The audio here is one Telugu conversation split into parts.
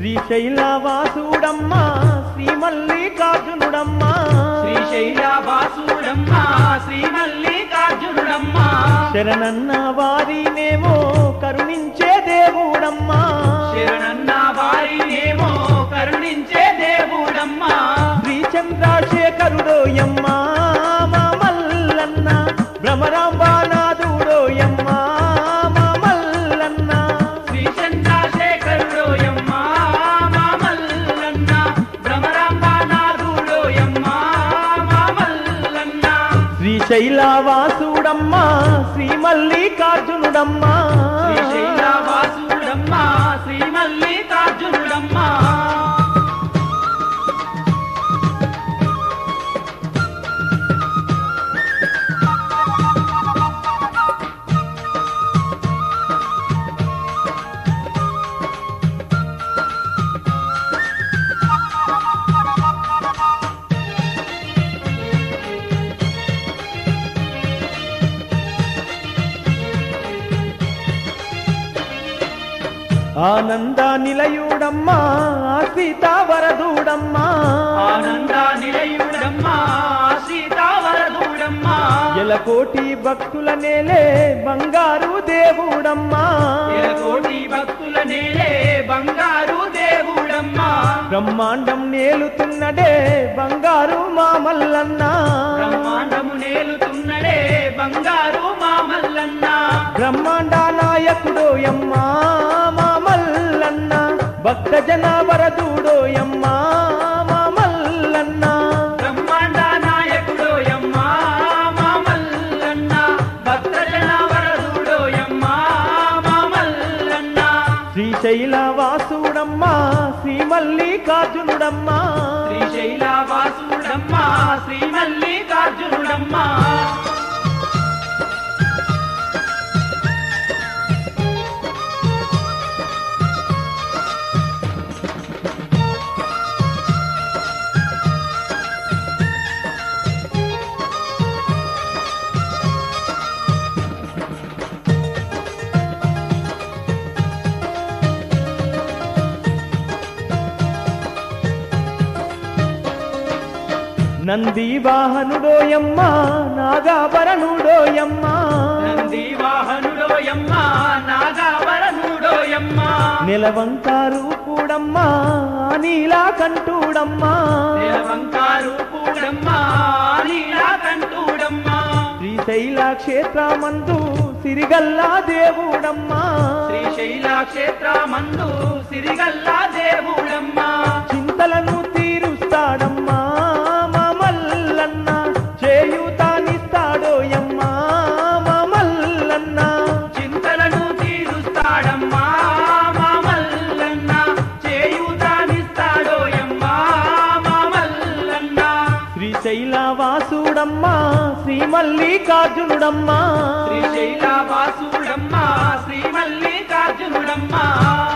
శ్రీశైలవాసుడమ్మా శ్రీ మల్లికార్జునుడమ్మా శ్రీశైల వాసుడమ్మా శ్రీ మల్లికార్జునుడమ్మా శరణన్న వారినేమో కరుణించే దేవుడమ్మా శరణన్న వారినేమో కరుణించే దేవుడమ్మా శ్రీ చంద్రశేఖరుడోయమ్మా మా మల్లన్న భ్రమరాంబానాథుడోయమ్మా మా మల్లన్న శ్రీ చంద్రశేఖరుడోయమ్మా మా మల్లన్న భ్రమరాంబానాథుడోయమ్మా మా మల్లన్న శ్రీశైలవాసుడమ్మా శ్రీ మల్లికార్జునుడమ్మా శ్రీశైల వాసుడమ్మా శ్రీ మల్లికార్జునుడమ్మా ఆనంద నిలయుడమ్మా సీతావరదుడమ్మా ఆనంద నిలయుడమ్మా సీతావరదుడమ్మా ఎలకోటి భక్తుల నేలే బంగారు దేవుడమ్మా కోటి భక్తుల నేలే బంగారు దేవుడమ్మా బ్రహ్మాండం నేలుతున్నడే బంగారు మామల్లన్నా బ్రహ్మాండము నేలుతున్నడే బంగారు మామల్లన్న బ్రహ్మాండ నాయకుడోయమ్మా మామల్లన్న భక్త జన వరదుడోయమ్మా మామల్లన్న బ్రహ్మాండ నాయకుడోయమ్మా మామల్లన్న భక్తజన వరదుడోయమ్మా మామల్లన్న శ్రీశైల వాసుడమ్మా శ్రీ మల్లికార్జునుడమ్మా శ్రీశైల వాసుడమ్మా శ్రీ మల్లికార్జునుడమ్మా నంది వాహనుడోయమ్మా నాగాభరణుడోయమ్మా నంది వాహనుడోయమ్మా నాగావరనుడోయమ్మా నిలవంకారు కూడమ్మా నీలాకంఠుడమ్మా దేవంకారు పూడమ్మా నీలాకంఠుడమ్మా శ్రీశైల క్షేత్రమందు సిరిగల్లా దేవుడమ్మా శ్రీశైల క్షేత్రమందు సిరిగల్లా దేవుడమ్మా చింతలను తీరుస్తాడమ్మా మా మల్లన్న చేయుతానిస్తాడోయమ్మా మా మల్లన్న చింతలను తీరుస్తాడమ్మా మా మల్లన్న చేయుతానిస్తాడోయమ్మా మా మల్లన్న శ్రీశైల వాసుడమ్మా శ్రీ మల్లికార్జునుడమ్మా శ్రీశైల వాసుడమ్మా శ్రీ మల్లికార్జునుడమ్మా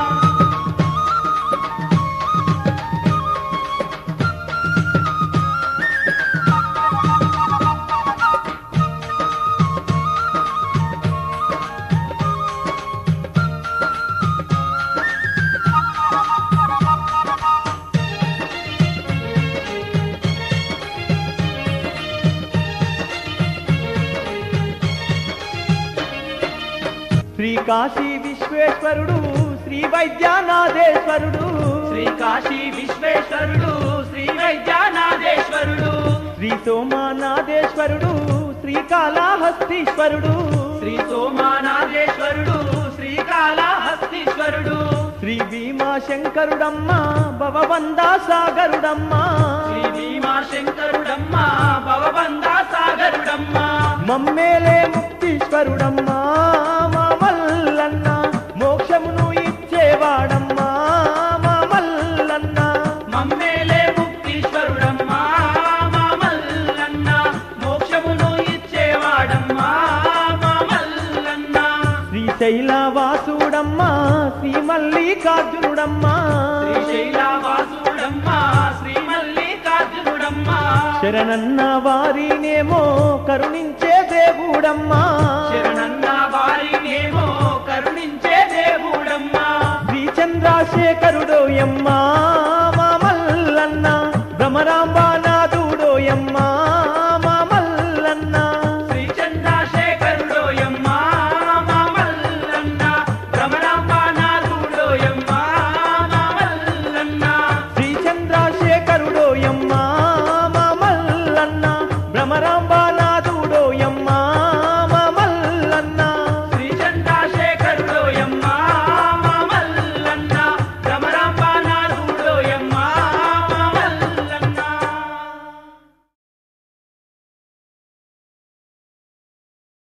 శ్రీ కాశీ విశ్వేశ్వరుడు శ్రీ వైద్యనాథేశ్వరుడు శ్రీ కాశీ విశ్వేశ్వరుడు శ్రీ వైద్యనాథేశ్వరుడు శ్రీ సోమానాథేశ్వరుడు శ్రీకాళహస్తీశ్వరుడు శ్రీ సోమానాథేశ్వరుడు శ్రీకాళహస్తీశ్వరుడు శ్రీ భీమాశంకరుడమ్మా భవబందా సాగరుడమ్మా శ్రీ భీమాశంకరుడమ్మా భవబందా సాగరుడమ్మా మమ్మేలే ముక్తీశ్వరుడమ్మా మా మల్లన్న మోక్షమును ఇచ్చేవాడమ్మా మా మల్లన్న మమ్మేలే ముక్తీశ్వరుడమ్మా మా మల్లన్న మోక్షమును ఇచ్చేవాడమ్మా మా మల్లన్న శ్రీశైల వాసుడమ్మా శ్రీ మల్లికార్జునుడమ్మా శ్రీశైల వాసుడమ్మా శ్రీ మల్లికార్జునుడమ్మా శరణన్న వారినేమో కరుణించే దేవుడమ్మా శరణన్న వారినేమో కరుణించే దేవుడమ్మా శ్రీ చంద్రశేఖరుడు ఓయమ్మా